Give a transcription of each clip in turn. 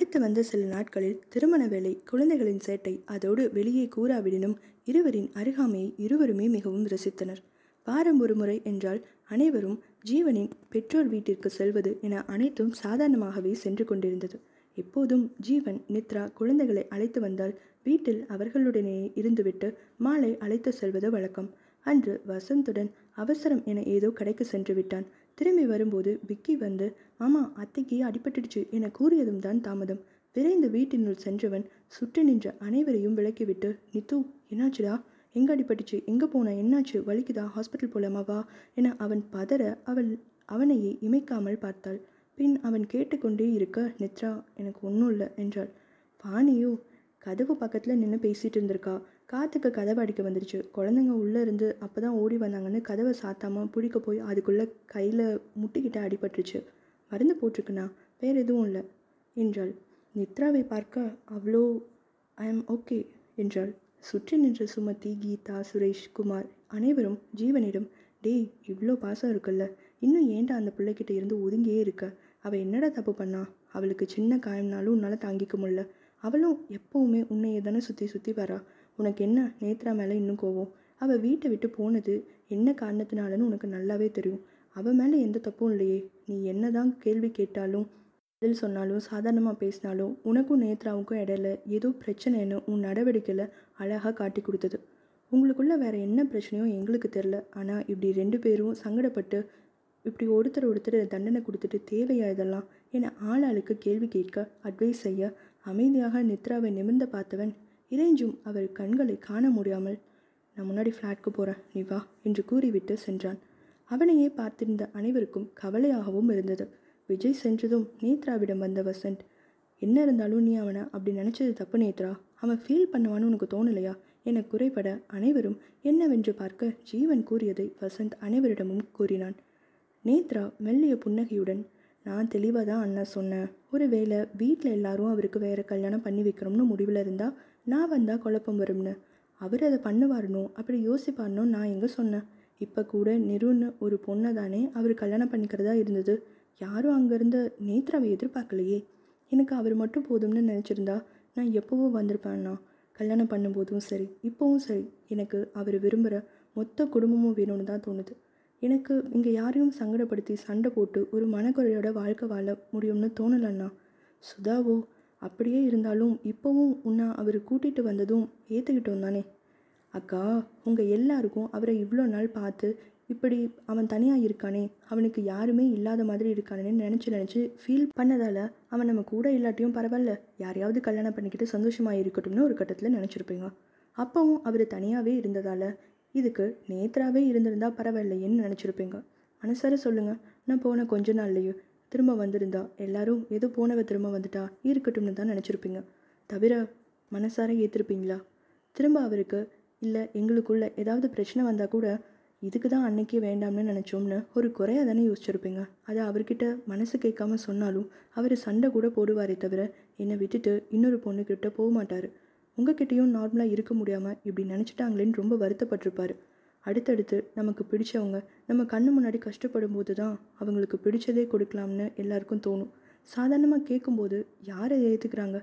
அடுத்து வந்த சில நாட்களில் திருமண வேலை குழந்தைகளின் சேட்டை அதோடு வெளியே கூறாவிடனும் இருவரின் அருகாமையை இருவருமே மிகவும் ரசித்தனர் வாரம் ஒரு முறை என்றால் அனைவரும் ஜீவனின் பெற்றோர் வீட்டிற்கு செல்வது என அனைத்தும் சாதாரணமாகவே சென்று கொண்டிருந்தது எப்போதும் ஜீவன் நித்ரா குழந்தைகளை அழைத்து வந்தால் வீட்டில் அவர்களுடனேயே இருந்துவிட்டு மாலை அழைத்து செல்வது வழக்கம் அன்று வசந்துடன் அவசரம் என ஏதோ கடைக்கு சென்று விட்டான் திரும்பி வரும்போது விக்கி வந்து மாமா அத்தைக்கு அடிபட்டுடுச்சு என கூறியதும் தான் தாமதம் விரைந்து வீட்டினுள் சென்றவன் சுற்றி நின்ற அனைவரையும் விலக்கிவிட்டு நித்து என்னாச்சுடா எங்க அடிபட்டுச்சு எங்க போன என்னாச்சு வலிக்குதா ஹாஸ்பிட்டல் போலாமா வா என அவன் பதற அவள் அவனையே இமைக்காமல் பார்த்தாள் பின் அவன் கேட்டுக்கொண்டே இருக்க நித்ரா எனக்கு ஒன்றும் இல்லை என்றாள் வாணியோ கதவு பக்கத்தில் நின்று பேசிகிட்டு இருந்திருக்கா காற்றுக்கு கதவை அடிக்க வந்துருச்சு குழந்தைங்க உள்ளே இருந்து அப்போ தான் ஓடி வந்தாங்கன்னு கதவை சாத்தாமல் பிடிக்க போய் அதுக்குள்ளே கையில் முட்டிக்கிட்ட அடிபட்டுருச்சு மருந்து போட்டிருக்குண்ணா வேறு எதுவும் இல்லை என்றாள் நித்ராவை பார்க்க அவ்வளோ ஐ எம் ஓகே என்றாள் சுற்றி நின்ற சுமதி கீதா சுரேஷ் குமார் அனைவரும் ஜீவனிடம் டேய் இவ்வளோ பாசம் இருக்குல்ல இன்னும் ஏன்டா அந்த பிள்ளைகிட்ட இருந்து ஒதுங்கியே இருக்க அவள் என்னடா தப்பு பண்ணா அவளுக்கு சின்ன காயம்னாலும் உன்னால் தாங்கிக்க முடியல அவளும் எப்போவுமே உன்னையே தானே சுற்றி சுற்றி வரா உனக்கு என்ன நேத்ரா மேலே இன்னும் கோவம் அவள் வீட்டை விட்டு போனது என்ன காரணத்தினாலன்னு உனக்கு நல்லாவே தெரியும் அவள் மேலே எந்த தப்பும் இல்லையே நீ என்ன தான் கேள்வி கேட்டாலும் பதில் சொன்னாலும் சாதாரணமாக பேசினாலும் உனக்கும் நேத்ராவுக்கும் இடையில ஏதோ பிரச்சனைன்னு உன் நடவடிக்கையில் அழகாக காட்டி கொடுத்தது உங்களுக்குள்ள வேற என்ன பிரச்சனையோ எங்களுக்கு தெரில ஆனால் இப்படி ரெண்டு பேரும் சங்கடப்பட்டு இப்படி ஒருத்தர் ஒருத்தர் தண்டனை கொடுத்துட்டு தேவையா இதெல்லாம் என ஆளாளுக்கு கேள்வி கேட்க அட்வைஸ் செய்ய அமைதியாக நித்ராவை நிமிர்ந்து பார்த்தவன் இறைஞ்சும் அவர் கண்களை காண முடியாமல் நான் முன்னாடி ஃப்ளாட்க்கு போகிறேன் நீ வா என்று கூறிவிட்டு சென்றான் அவனையே பார்த்திருந்த அனைவருக்கும் கவலையாகவும் இருந்தது விஜய் சென்றதும் நேத்ராவிடம் வந்த வசந்த் என்ன இருந்தாலும் நீ அவனை அப்படி நினச்சது தப்பு நேத்ரா அவன் ஃபீல் பண்ணுவான்னு உனக்கு தோணலையா என குறைபட அனைவரும் என்னவென்று பார்க்க ஜீவன் கூறியதை வசந்த் அனைவரிடமும் கூறினான் நேத்ரா மெல்லிய புன்னகையுடன் நான் தெளிவாக தான் அண்ணா சொன்னேன் ஒருவேளை வீட்டில் எல்லாரும் அவருக்கு வேறு கல்யாணம் பண்ணி வைக்கணும்னு முடிவில் இருந்தால் நான் வந்தால் குழப்பம் வரும்னு அவர் அதை பண்ணுவாருனோ அப்படி யோசிப்பாருனோ நான் எங்கே சொன்னேன் இப்போ கூட நிருன்னு ஒரு பொண்ணை தானே அவர் கல்யாணம் பண்ணிக்கிறதா இருந்தது யாரும் அங்கேருந்து நேத்ராவை எதிர்பார்க்கலையே எனக்கு அவர் மட்டும் போதும்னு நினச்சிருந்தா நான் எப்போவோ வந்திருப்பேன்னா கல்யாணம் பண்ணும்போதும் சரி இப்போவும் சரி எனக்கு அவர் விரும்புகிற மொத்த குடும்பமும் வேணும்னு தான் தோணுது எனக்கு இங்கே யாரையும் சங்கடப்படுத்தி சண்டை போட்டு ஒரு மனக்குறையோட வாழ்க்கை வாழ முடியும்னு தோணலண்ணா சுதாவோ அப்படியே இருந்தாலும் இப்போவும் உன்னை அவர் கூட்டிகிட்டு வந்ததும் ஏற்றுக்கிட்டோம் தானே அக்கா உங்கள் எல்லாருக்கும் அவரை இவ்வளோ நாள் பார்த்து இப்படி அவன் தனியாக இருக்கானே அவனுக்கு யாருமே இல்லாத மாதிரி இருக்கானேன்னு நினச்சி நினச்சி ஃபீல் பண்ணதால் அவன் நம்ம கூட இல்லாட்டியும் பரவாயில்ல யாரையாவது கல்யாணம் பண்ணிக்கிட்டு சந்தோஷமாக இருக்கட்டும்னு ஒரு கட்டத்தில் நினச்சிருப்பீங்க அப்போவும் அவர் தனியாகவே இருந்ததால் இதுக்கு நேத்ராவே இருந்திருந்தா பரவாயில்லையேன்னு நினச்சிருப்பீங்க மனசார சொல்லுங்கள் நான் போன கொஞ்ச நாள்லையோ திரும்ப வந்திருந்தா எல்லாரும் ஏதோ போனவ திரும்ப வந்துட்டா இருக்கட்டும்னு தான் நினச்சிருப்பீங்க தவிர மனசார ஏற்றிருப்பீங்களா திரும்ப அவருக்கு இல்லை எங்களுக்குள்ள ஏதாவது பிரச்சனை வந்தால் கூட இதுக்கு தான் அன்னைக்கே வேண்டாம்னு நினச்சோம்னு ஒரு குறையாக தானே யோசிச்சிருப்பீங்க அதை அவர்கிட்ட மனசு கேட்காம சொன்னாலும் அவர் சண்டை கூட போடுவாரே தவிர என்னை விட்டுட்டு இன்னொரு பொண்ணுக்கிட்ட போக மாட்டார் உங்ககிட்டயும் நார்மலாக இருக்க முடியாமல் இப்படி நினச்சிட்டாங்களேன்னு ரொம்ப வருத்தப்பட்டிருப்பாரு அடுத்தடுத்து நமக்கு பிடிச்சவங்க நம்ம கண்ணு முன்னாடி கஷ்டப்படும் போது தான் அவங்களுக்கு பிடிச்சதே கொடுக்கலாம்னு எல்லாருக்கும் தோணும் சாதாரணமாக கேட்கும்போது யாரை ஏற்றுக்கிறாங்க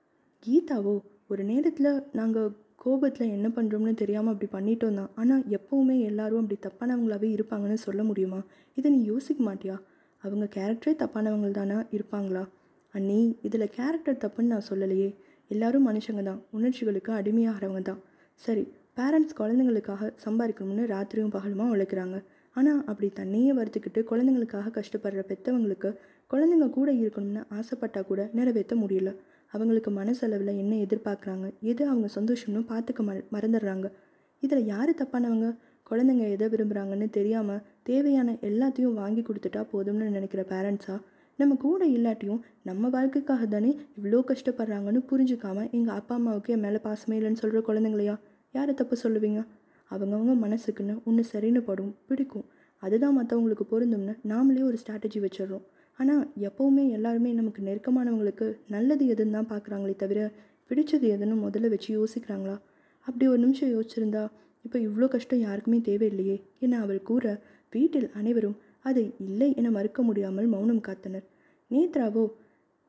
கீதாவோ ஒரு நேரத்தில் நாங்கள் கோபத்தில் என்ன பண்ணுறோம்னு தெரியாமல் அப்படி பண்ணிட்டோம் தான் ஆனால் எப்போவுமே எல்லாரும் அப்படி தப்பானவங்களாவே இருப்பாங்கன்னு சொல்ல முடியுமா இதை நீ யோசிக்க மாட்டியா அவங்க கேரக்டரே தப்பானவங்க தானே இருப்பாங்களா அண்ணி இதில் கேரக்டர் தப்புன்னு நான் சொல்லலையே எல்லாரும் மனுஷங்க தான் உணர்ச்சிகளுக்கு அடிமையாகிறவங்க தான் சரி பேரண்ட்ஸ் குழந்தைங்களுக்காக சம்பாதிக்கணும்னு ராத்திரியும் பகலுமா உழைக்கிறாங்க ஆனால் அப்படி தண்ணியே வறுத்துக்கிட்டு குழந்தைங்களுக்காக கஷ்டப்படுற பெற்றவங்களுக்கு குழந்தைங்க கூட இருக்கணும்னு ஆசைப்பட்டா கூட நிறைவேற்ற முடியல அவங்களுக்கு மனசளவில் என்ன எதிர்பார்க்குறாங்க எது அவங்க சந்தோஷம்னு பார்த்துக்க ம மறந்துடுறாங்க இதில் யார் தப்பானவங்க குழந்தைங்க எதை விரும்புகிறாங்கன்னு தெரியாமல் தேவையான எல்லாத்தையும் வாங்கி கொடுத்துட்டா போதும்னு நினைக்கிற பேரண்ட்ஸா நம்ம கூட இல்லாட்டியும் நம்ம வாழ்க்கைக்காக தானே இவ்வளோ கஷ்டப்படுறாங்கன்னு புரிஞ்சுக்காம எங்கள் அப்பா அம்மாவுக்கு என் மேலே பாசமே இல்லைன்னு சொல்கிற குழந்தைங்களையா யாரை தப்பு சொல்லுவீங்க அவங்கவுங்க மனசுக்குன்னு ஒன்று சரின்னு படும் பிடிக்கும் அதுதான் மற்றவங்களுக்கு பொருந்தும்னு நாமளே ஒரு ஸ்ட்ராட்டஜி வச்சிடுறோம் ஆனால் எப்போவுமே எல்லாருமே நமக்கு நெருக்கமானவங்களுக்கு நல்லது எதுன்னு தான் பார்க்குறாங்களே தவிர பிடிச்சது எதுன்னு முதல்ல வச்சு யோசிக்கிறாங்களா அப்படி ஒரு நிமிஷம் யோசிச்சிருந்தா இப்போ இவ்வளோ கஷ்டம் யாருக்குமே தேவையில்லையே என அவள் கூற வீட்டில் அனைவரும் அதை இல்லை என மறுக்க முடியாமல் மௌனம் காத்தனர் நேத்ராவோ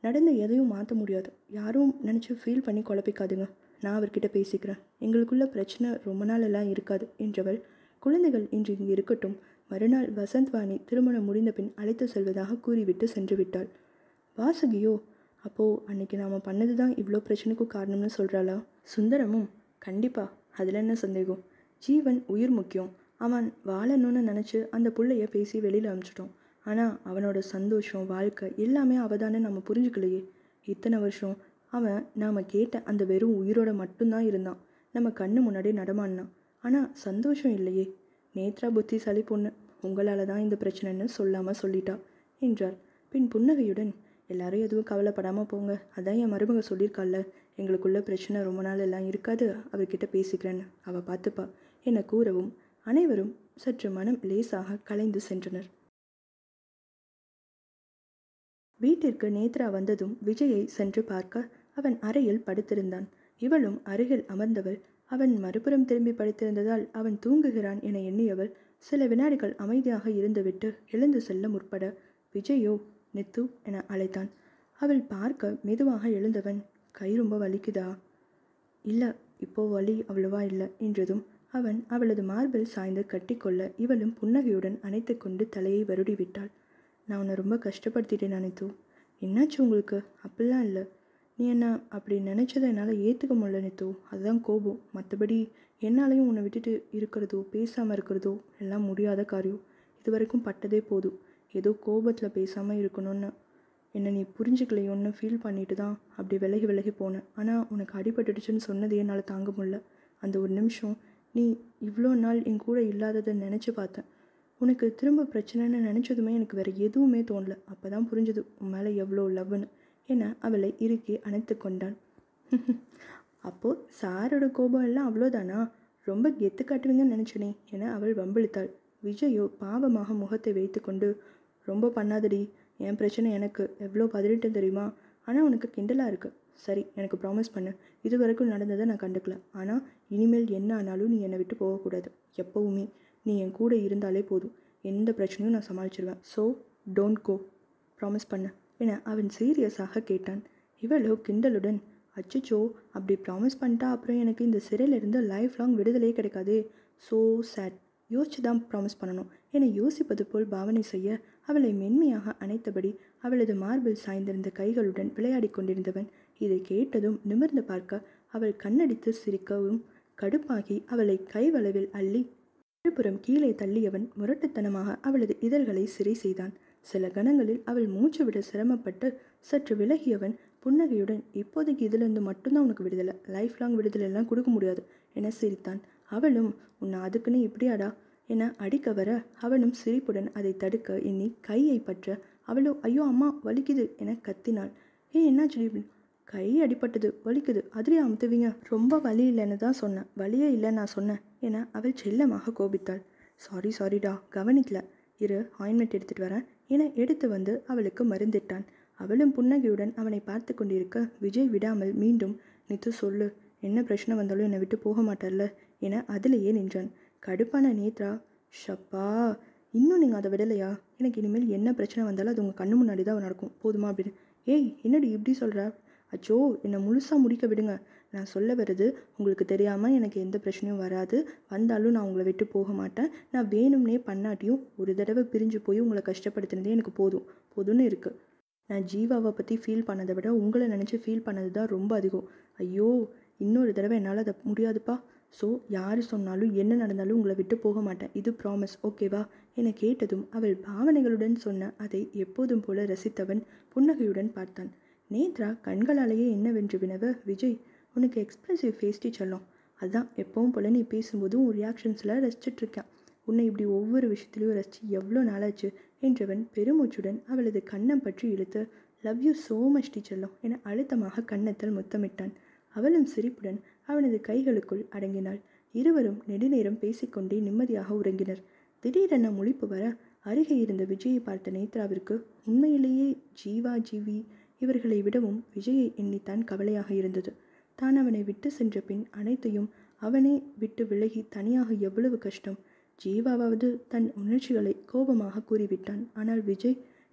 நடந்த எதையும் மாற்ற முடியாது யாரும் நினச்சி ஃபீல் பண்ணி குழப்பிக்காதுங்க நான் அவர்கிட்ட பேசிக்கிறேன் எங்களுக்குள்ள பிரச்சனை ரொம்ப நாள் எல்லாம் இருக்காது என்றவள் குழந்தைகள் இன்று இங்கு இருக்கட்டும் மறுநாள் வசந்த்வாணி திருமணம் முடிந்த பின் அழைத்து செல்வதாக கூறிவிட்டு சென்று விட்டாள் வாசுகியோ அப்போது அன்னைக்கு நாம் பண்ணது தான் இவ்வளோ பிரச்சனைக்கும் காரணம்னு சொல்கிறாளா சுந்தரமும் கண்டிப்பா அதில் என்ன சந்தேகம் ஜீவன் உயிர் முக்கியம் அவன் வாழணும்னு நினச்சி அந்த புள்ளைய பேசி வெளியில் அனுப்பிச்சிட்டோம் ஆனால் அவனோட சந்தோஷம் வாழ்க்கை எல்லாமே அவதானே நம்ம புரிஞ்சுக்கலையே இத்தனை வருஷம் அவன் நாம் கேட்ட அந்த வெறும் உயிரோட மட்டும்தான் இருந்தான் நம்ம கண்ணு முன்னாடி நடமாடினான் ஆனால் சந்தோஷம் இல்லையே நேத்ரா புத்திசாலி பொண்ணு உங்களால் தான் இந்த பிரச்சனைன்னு சொல்லாமல் சொல்லிட்டா என்றார் பின் புன்னகையுடன் எல்லாரும் எதுவும் கவலைப்படாமல் போங்க அதான் என் மருமக சொல்லியிருக்காள்ல எங்களுக்குள்ள பிரச்சனை ரொம்ப நாள் எல்லாம் இருக்காது அவர்கிட்ட பேசிக்கிறேன்னு அவள் பார்த்துப்பா என கூறவும் அனைவரும் சற்று மனம் லேசாக கலைந்து சென்றனர் வீட்டிற்கு நேத்ரா வந்ததும் விஜயை சென்று பார்க்க அவன் அறையில் படுத்திருந்தான் இவளும் அருகில் அமர்ந்தவள் அவன் மறுபுறம் திரும்பி படுத்திருந்ததால் அவன் தூங்குகிறான் என எண்ணியவள் சில வினாடிகள் அமைதியாக இருந்துவிட்டு எழுந்து செல்ல முற்பட விஜயோ நித்து என அழைத்தான் அவள் பார்க்க மெதுவாக எழுந்தவன் கை ரொம்ப வலிக்குதா இல்லை இப்போ வலி அவ்வளவா இல்லை என்றதும் அவன் அவளது மார்பில் சாய்ந்து கட்டிக்கொள்ள இவளும் புன்னகையுடன் அணைத்து கொண்டு தலையை வருடி விட்டாள் நான் உன்னை ரொம்ப கஷ்டப்படுத்திட்டேன் நினைத்து என்னாச்சு உங்களுக்கு அப்படிலாம் இல்லை நீ என்ன அப்படி நினச்சதை என்னால் ஏற்றுக்க முடியல நித்து அதுதான் கோபம் மற்றபடி என்னாலையும் உன்னை விட்டுட்டு இருக்கிறதோ பேசாமல் இருக்கிறதோ எல்லாம் முடியாத காரியம் இது வரைக்கும் பட்டதே போதும் ஏதோ கோபத்தில் பேசாமல் இருக்கணும்னு என்னை நீ புரிஞ்சுக்கலையோன்னு ஃபீல் பண்ணிட்டு தான் அப்படி விலகி விலகி போனேன் ஆனால் உனக்கு அடிபட்டுடுச்சுன்னு சொன்னதே என்னால் தாங்க முடியல அந்த ஒரு நிமிஷம் நீ இவ்வளோ நாள் என் கூட இல்லாததை நினச்சி பார்த்தேன் உனக்கு திரும்ப பிரச்சனைன்னு நினச்சதுமே எனக்கு வேறு எதுவுமே தோணல அப்போ தான் புரிஞ்சுது உன் மேலே எவ்வளோ லவ்னு என அவளை இறுக்கி அணைத்து கொண்டான் அப்போது சாரோட கோபம் எல்லாம் அவ்வளோதானா ரொம்ப கெத்து காட்டுவீங்கன்னு நினச்சனே என அவள் வம்பிழுத்தாள் விஜயோ பாவமாக முகத்தை வைத்துக்கொண்டு ரொம்ப பண்ணாதடி என் பிரச்சனை எனக்கு எவ்வளோ பதறிட்டும் தெரியுமா ஆனால் உனக்கு கிண்டலாக இருக்குது சரி எனக்கு ப்ராமிஸ் பண்ணு இது வரைக்கும் நடந்ததை நான் கண்டுக்கல ஆனால் இனிமேல் என்ன ஆனாலும் நீ என்னை விட்டு போகக்கூடாது எப்போவுமே நீ என் கூட இருந்தாலே போதும் எந்த பிரச்சனையும் நான் சமாளிச்சிருவேன் ஸோ டோன்ட் கோ ப்ராமிஸ் பண்ணு என அவன் சீரியஸாக கேட்டான் இவளோ கிண்டலுடன் அச்சச்சோ அப்படி ப்ராமிஸ் பண்ணிட்டா அப்புறம் எனக்கு இந்த சிறையிலிருந்து லைஃப் லாங் விடுதலையே கிடைக்காதே ஸோ சேட் யோசிச்சு தான் ப்ராமிஸ் பண்ணணும் என யோசிப்பது போல் பாவனை செய்ய அவளை மென்மையாக அணைத்தபடி அவளது மார்பில் சாய்ந்திருந்த கைகளுடன் விளையாடி கொண்டிருந்தவன் இதை கேட்டதும் நிமிர்ந்து பார்க்க அவள் கண்ணடித்து சிரிக்கவும் கடுப்பாகி அவளை கைவளவில் அள்ளி இருபுறம் கீழே தள்ளியவன் முரட்டுத்தனமாக அவளது இதழ்களை சிறை செய்தான் சில கணங்களில் அவள் மூச்சு விட சிரமப்பட்டு சற்று விலகியவன் புன்னகையுடன் இப்போதைக்கு இதிலிருந்து மட்டும்தான் உனக்கு விடுதலை லைஃப் லாங் விடுதலை எல்லாம் கொடுக்க முடியாது என சிரித்தான் அவளும் உன்னை அதுக்குன்னு இப்படியாடா என அடிக்க வர அவனும் சிரிப்புடன் அதை தடுக்க எண்ணி கையை பற்ற அவளோ ஐயோ அம்மா வலிக்குது என கத்தினாள் ஏன் என்னாச்சு கை அடிபட்டது வலிக்குது அதிலே அமுத்துவீங்க ரொம்ப வலி இல்லைன்னு தான் சொன்னேன் வலியே இல்லை நான் சொன்னேன் என அவள் செல்லமாக கோபித்தாள் சாரி சாரிடா கவனிக்கல இரு ஆயின்மெண்ட் எடுத்துட்டு வரேன் என எடுத்து வந்து அவளுக்கு மருந்திட்டான் அவளும் புன்னகையுடன் அவனை பார்த்து கொண்டிருக்க விஜய் விடாமல் மீண்டும் நித்து சொல்லு என்ன பிரச்சனை வந்தாலும் என்னை விட்டு போக மாட்டார்ல என அதிலேயே நின்றான் கடுப்பான நேத்ரா ஷப்பா இன்னும் நீங்கள் அதை விடலையா எனக்கு இனிமேல் என்ன பிரச்சனை வந்தாலும் அது உங்கள் கண்ணு முன்னாடி தான் நடக்கும் போதுமா அப்படின்னு ஏய் என்னடி இப்படி சொல்கிற அச்சோ என்னை முழுசாக முடிக்க விடுங்க நான் சொல்ல வர்றது உங்களுக்கு தெரியாமல் எனக்கு எந்த பிரச்சனையும் வராது வந்தாலும் நான் உங்களை விட்டு போக மாட்டேன் நான் வேணும்னே பண்ணாட்டியும் ஒரு தடவை பிரிஞ்சு போய் உங்களை கஷ்டப்படுத்தினதே எனக்கு போதும் போதும்னு இருக்குது நான் ஜீவாவை பற்றி ஃபீல் பண்ணதை விட உங்களை நினச்சி ஃபீல் பண்ணது தான் ரொம்ப அதிகம் ஐயோ இன்னொரு தடவை என்னால் அதை முடியாதுப்பா ஸோ யார் சொன்னாலும் என்ன நடந்தாலும் உங்களை விட்டு போக மாட்டேன் இது ப்ராமிஸ் ஓகேவா என கேட்டதும் அவள் பாவனைகளுடன் சொன்ன அதை எப்போதும் போல ரசித்தவன் புன்னகையுடன் பார்த்தான் நேத்ரா கண்களாலேயே என்னவென்று வினவ விஜய் உனக்கு எக்ஸ்பிரசிவ் ஃபேஸ்டி சொல்லும் அதான் எப்பவும் போல நீ பேசும்போது உன் ரியாக்ஷன்ஸில் ரசிச்சிட்ருக்கேன் உன்னை இப்படி ஒவ்வொரு விஷயத்துலையும் ரசித்து எவ்வளோ நாளாச்சு என்றவன் பெருமூச்சுடன் அவளது கண்ணம் பற்றி இழுத்து லவ் யூ சோ மச் டீச்சர்லம் என அழுத்தமாக கன்னத்தில் முத்தமிட்டான் அவளும் சிரிப்புடன் அவனது கைகளுக்குள் அடங்கினாள் இருவரும் நெடுநேரம் பேசிக்கொண்டே நிம்மதியாக உறங்கினர் திடீரென முழிப்பு வர அருகே இருந்த விஜயை பார்த்த நேத்ராவிற்கு உண்மையிலேயே ஜீவா ஜீவி இவர்களை விடவும் விஜயை எண்ணித்தான் கவலையாக இருந்தது தான் அவனை விட்டு சென்ற பின் அனைத்தையும் அவனே விட்டு விலகி தனியாக எவ்வளவு கஷ்டம் ஜீவாவாவது தன் உணர்ச்சிகளை கோபமாக கூறிவிட்டான் ஆனால் விஜய்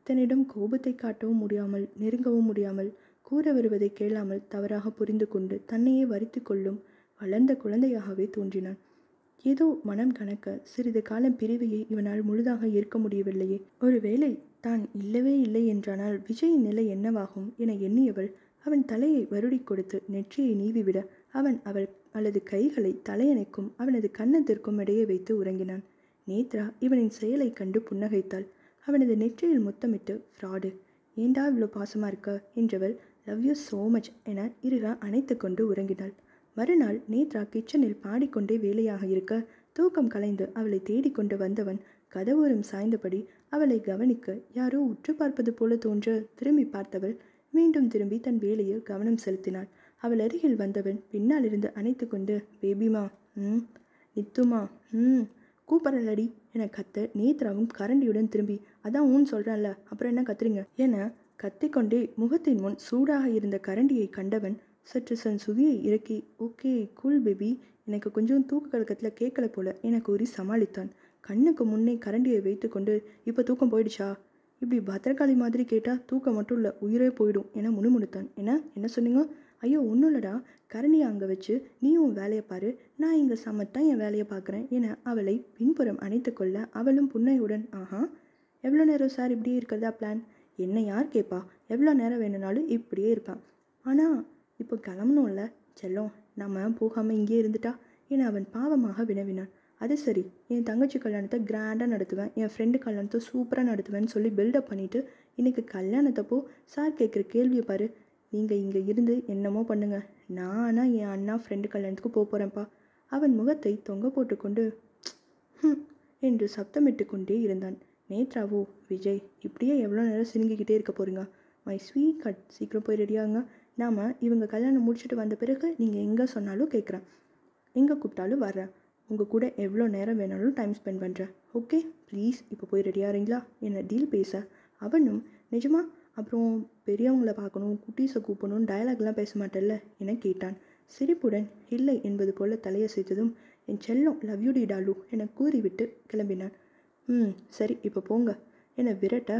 பக்தனிடம் கோபத்தை காட்டவும் முடியாமல் நெருங்கவும் முடியாமல் கூற வருவதை கேளாமல் தவறாக புரிந்து கொண்டு தன்னையே வரித்து கொள்ளும் வளர்ந்த குழந்தையாகவே தோன்றினான் ஏதோ மனம் கணக்க சிறிது காலம் பிரிவையை இவனால் முழுதாக ஏற்க முடியவில்லையே ஒருவேளை தான் இல்லவே இல்லை என்றானால் விஜயின் நிலை என்னவாகும் என எண்ணியவள் அவன் தலையை வருடி கொடுத்து நெற்றியை நீவிவிட அவன் அவள் அவளது கைகளை தலையணைக்கும் அவனது கன்னத்திற்கும் இடையே வைத்து உறங்கினான் நேத்ரா இவனின் செயலை கண்டு புன்னகைத்தாள் அவனது நெற்றியில் முத்தமிட்டு ஃப்ராடு ஏண்டா இவ்வளோ பாசமா இருக்க என்றவள் லவ் யூ சோ மச் என இருக அணைத்து கொண்டு உறங்கினாள் மறுநாள் நேத்ரா கிச்சனில் பாடிக்கொண்டே வேலையாக இருக்க தூக்கம் கலைந்து அவளை தேடிக்கொண்டு வந்தவன் கதவோரம் சாய்ந்தபடி அவளை கவனிக்க யாரோ உற்று பார்ப்பது போல தோன்ற திரும்பி பார்த்தவள் மீண்டும் திரும்பி தன் வேலையில் கவனம் செலுத்தினாள் அவள் அருகில் வந்தவன் பின்னால் இருந்து அணைத்து கொண்டு பேபிமா ம் நித்துமா ம் கூப்பிடலடி என கத்த நேத்ராவும் கரண்டியுடன் திரும்பி அதான் ஊன் சொல்கிறேன்ல அப்புறம் என்ன கத்துறீங்க என கத்திக்கொண்டே முகத்தின் முன் சூடாக இருந்த கரண்டியை கண்டவன் சற்று சன் சுவியை இறக்கி ஓகே கூல் பேபி எனக்கு கொஞ்சம் தூக்க கலக்கத்தில் கேட்கல போல என கூறி சமாளித்தான் கண்ணுக்கு முன்னே கரண்டியை வைத்துக்கொண்டு இப்போ தூக்கம் போயிடுச்சா இப்படி பத்திரகாளி மாதிரி கேட்டால் தூக்கம் மட்டும் இல்லை உயிரே போயிடும் என முணுமுணுத்தான் என்ன என்ன சொன்னீங்க ஐயோ ஒன்றும் இல்லடா கரண்டியை அங்கே வச்சு நீயும் உன் வேலையை பாரு நான் இங்கே சமத்தான் என் வேலையை பார்க்குறேன் என அவளை பின்புறம் அணைத்து கொள்ள அவளும் புன்னையுடன் ஆஹா எவ்வளோ நேரம் சார் இப்படியே இருக்கிறதா பிளான் என்ன யார் கேட்பா எவ்வளோ நேரம் வேணும்னாலும் இப்படியே இருப்பான் ஆனால் இப்போ கிளம்பணும்ல செல்லம் நம்ம போகாமல் இங்கேயே இருந்துட்டா என அவன் பாவமாக வினவினான் அது சரி என் தங்கச்சி கல்யாணத்தை கிராண்டாக நடத்துவேன் என் ஃப்ரெண்டு கல்யாணத்தை சூப்பராக நடத்துவேன்னு சொல்லி பில்டப் பண்ணிவிட்டு இன்றைக்கி கல்யாணத்தப்போ சார் கேட்குற கேள்வியை பாரு நீங்கள் இங்கே இருந்து என்னமோ பண்ணுங்க நான் ஆனால் என் அண்ணா ஃப்ரெண்டு கல்யாணத்துக்கு போக போகிறேன்ப்பா அவன் முகத்தை தொங்க போட்டுக்கொண்டு "ஹும்" என்று சப்தமிட்டு கொண்டே இருந்தான் நேத்ராவோ விஜய் இப்படியே எவ்வளோ நேரம் சினுங்கிக்கிட்டே இருக்க போறீங்க மை ஸ்வீட் கட் சீக்கிரம் போய் ரெடியாகுங்க நாம் இவங்க கல்யாணம் முடிச்சுட்டு வந்த பிறகு நீங்கள் எங்கே சொன்னாலும் கேட்குறேன் எங்கே கூப்பிட்டாலும் வர்றேன் உங்கள் கூட எவ்வளோ நேரம் வேணாலும் டைம் ஸ்பெண்ட் பண்ணுறேன் ஓகே ப்ளீஸ் இப்போ போய் ரெடியாகிறீங்களா என்ன டீல் பேச அவனும் நிஜமா அப்புறம் பெரியவங்கள பார்க்கணும் குட்டீஸை கூப்பிடணும் டயலாக்லாம் பேச மாட்டேல்ல என கேட்டான் சிரிப்புடன் இல்லை என்பது போல தலையசைத்ததும் என் செல்லம் லவ் யூ டி டாலு என கூறிவிட்டு கிளம்பினான் ம் சரி இப்போ போங்க என விரட்ட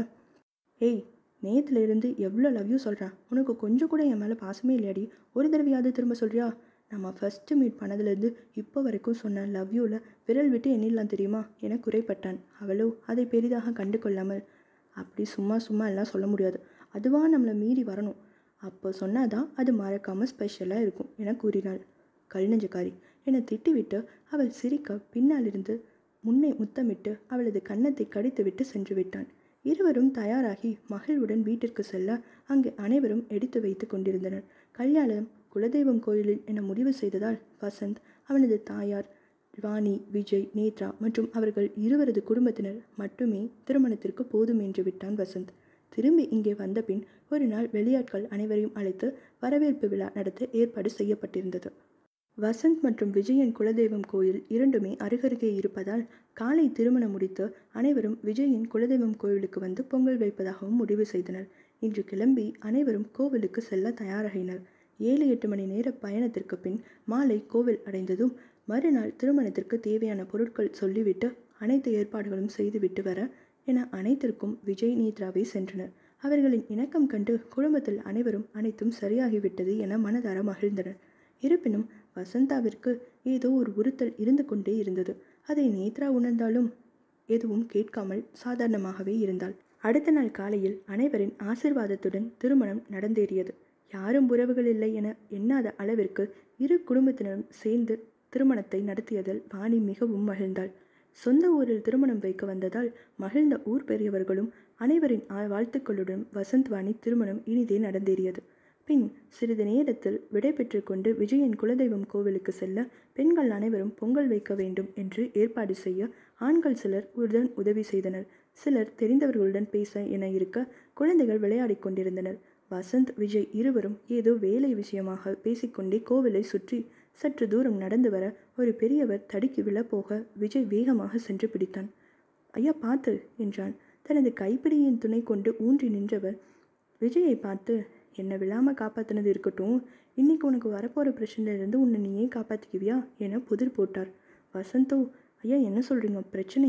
ஏய் நேத்துல இருந்து எவ்வளோ லவ் யூ சொல்கிறேன் உனக்கு கொஞ்சம் கூட என் மேலே பாசமே இல்லையாடி ஒரு தடவையாவது திரும்ப சொல்றியா நம்ம ஃபஸ்ட்டு மீட் பண்ணதுலேருந்து இப்போ வரைக்கும் சொன்ன லவ் யூவில் விரல் விட்டு எண்ணிடலாம் தெரியுமா என குறைப்பட்டான் அவளோ அதை பெரிதாக கண்டு கொள்ளாமல் அப்படி சும்மா சும்மா எல்லாம் சொல்ல முடியாது அதுவாக நம்மளை மீறி வரணும் அப்போ சொன்னாதான் அது மறக்காமல் ஸ்பெஷலாக இருக்கும் என கூறினாள் கல்நெஞ்சக்காரி என திட்டிவிட்டு அவள் சிரிக்க பின்னாலிருந்து முன்னே முத்தமிட்டு அவளது கன்னத்தை கடித்துவிட்டு சென்று விட்டான் இருவரும் தயாராகி மகிழ்வுடன் வீட்டிற்கு செல்ல அங்கே அனைவரும் எடுத்து வைத்து கொண்டிருந்தனர் கல்யாணம் குலதெய்வம் கோயிலில் என முடிவு செய்ததால் வசந்த் அவனது தாயார் வாணி விஜய் நேத்ரா மற்றும் அவர்கள் இருவரது குடும்பத்தினர் மட்டுமே திருமணத்திற்கு போதும் என்று விட்டான் வசந்த் திரும்பி இங்கே வந்தபின் ஒரு நாள் வெளியாட்கள் அனைவரையும் அழைத்து வரவேற்பு விழா நடத்த ஏற்பாடு செய்யப்பட்டிருந்தது வசந்த் மற்றும் விஜயின் குலதெய்வம் கோயில் இரண்டுமே அருகருகே இருப்பதால் காலை திருமணம் முடித்து அனைவரும் விஜயின் குலதெய்வம் கோயிலுக்கு வந்து பொங்கல் வைப்பதாகவும் முடிவு செய்தனர் இன்று கிளம்பி அனைவரும் கோவிலுக்கு செல்ல தயாராகினர் ஏழு எட்டு மணி நேர பயணத்திற்கு பின் மாலை கோவில் அடைந்ததும் மறுநாள் திருமணத்திற்கு தேவையான பொருட்கள் சொல்லிவிட்டு அனைத்து ஏற்பாடுகளும் செய்துவிட்டு வர என அனைத்திற்கும் விஜய் நேத்ராவை சென்றனர் அவர்களின் இணக்கம் கண்டு குடும்பத்தில் அனைவரும் அனைத்தும் சரியாகிவிட்டது என மனதார மகிழ்ந்தனர் இருப்பினும் வசந்தாவிற்கு ஏதோ ஒரு உறுத்தல் இருந்து கொண்டே இருந்தது அதை நேத்ரா உணர்ந்தாலும் எதுவும் கேட்காமல் சாதாரணமாகவே இருந்தாள் அடுத்த நாள் காலையில் அனைவரின் ஆசிர்வாதத்துடன் திருமணம் நடந்தேறியது யாரும் உறவுகள் இல்லை என எண்ணாத அளவிற்கு இரு குடும்பத்தினரும் சேர்ந்து திருமணத்தை நடத்தியதில் வாணி மிகவும் மகிழ்ந்தாள் சொந்த ஊரில் திருமணம் வைக்க வந்ததால் மகிழ்ந்த ஊர் பெரியவர்களும் அனைவரின் ஆ- வாழ்த்துக்களுடன் வசந்த் வாணி திருமணம் இனிதே நடந்தேறியது பின் சிறிது நேரத்தில் விடை கொண்டு விஜயின் குலதெய்வம் கோவிலுக்கு செல்ல பெண்கள் அனைவரும் பொங்கல் வைக்க வேண்டும் என்று ஏற்பாடு செய்ய ஆண்கள் சிலர் உடன் உதவி செய்தனர் சிலர் தெரிந்தவர்களுடன் பேச என இருக்க குழந்தைகள் விளையாடிக் கொண்டிருந்தனர் வசந்த் விஜய் இருவரும் ஏதோ வேலை விஷயமாக பேசிக்கொண்டே கோவிலை சுற்றி சற்று தூரம் நடந்து வர ஒரு பெரியவர் தடுக்கி விழப்போக விஜய் வேகமாக சென்று பிடித்தான் ஐயா பார்த்து என்றான் தனது கைப்பிடியின் துணை கொண்டு ஊன்றி நின்றவர் விஜயை பார்த்து என்னை விழாம காப்பாத்தினது இருக்கட்டும் இன்னைக்கு உனக்கு வரப்போகிற பிரச்சனையிலேருந்து உன்னை நீயே காப்பாற்றிக்குவியா என புதிர் போட்டார் வசந்தோ ஐயா என்ன சொல்கிறீங்க பிரச்சனையா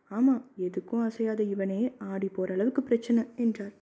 ஆமாம் எதுக்கும் அசையாத இவனே ஆடி போகிற அளவுக்கு பிரச்சனை என்றார்